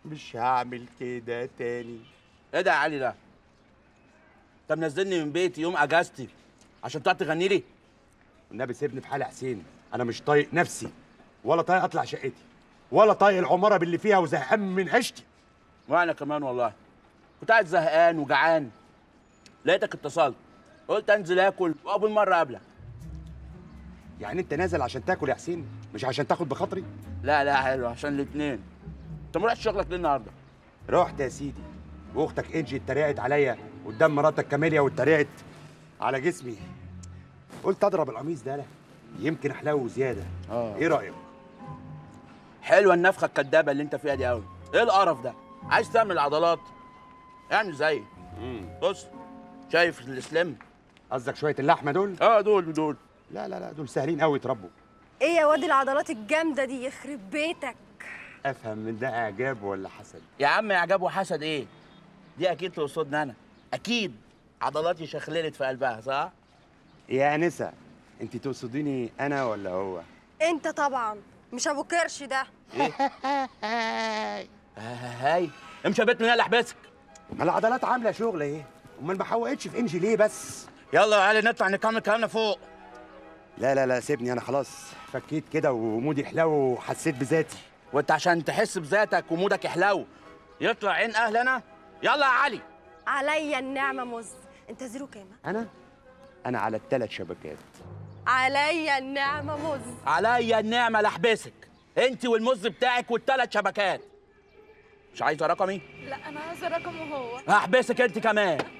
مش هعمل كده تاني ايه ده يا علي ده انت منزلني من بيتي يوم اجازتي عشان تقعد تغني لي والنبي سيبني في حالي يا حسين انا مش طايق نفسي ولا طايق اطلع شقتي ولا طايق العماره باللي فيها وزهقان من عيشتي وانا كمان والله كنت قاعد زهقان وجعان لقيتك اتصلت قلت انزل اكل واول مره اقابلك يعني انت نازل عشان تاكل يا حسين مش عشان تاخد بخاطري لا لا حلو عشان الاثنين انت ما رحتش شغلك ليه النهارده رحت يا سيدي واختك انجي اتريقت عليا قدام مراتك كاميليا واتريقت على جسمي قلت اضرب القميص ده لا يمكن احلو زياده آه. ايه رايك حلوه النفخه الكدابه اللي انت فيها دي قوي ايه القرف ده عايز تعمل عضلات اعمل زيي بص شايف السلم قصدك شويه اللحمه دول اه دول دول لا لا لا دول سهلين قوي يتربوا ايه يا واد العضلات الجامده دي يخرب بيتك افهم من ده اعجاب ولا حسد يا عم اعجاب وحسد ايه دي اكيد تقصدني انا اكيد عضلاتي شخللت في قلبها صح يا انسه انت تقصديني انا ولا هو انت طبعا مش ابو كرش ده هاي امشي يا بيت من هنا احبسك ما العضلات عامله شغل ايه امال ما حوقتش في انجي ليه بس يلا يا علي نطلع نكمل كلامنا فوق لا لا لا سيبني انا خلاص فكيت كده ومودي حلو وحسيت بذاتي وانت عشان تحس بذاتك ومودك يحلو يطلع عين اهلنا يلا يا علي عليا النعمه مز انت زيرو كام انا انا على الثلاث شبكات عليا النعمه مز عليا النعمه لاحبسك انت والمز بتاعك والثلاث شبكات مش عايزه رقمي لا انا عايزه رقمه هو هحبسك انت كمان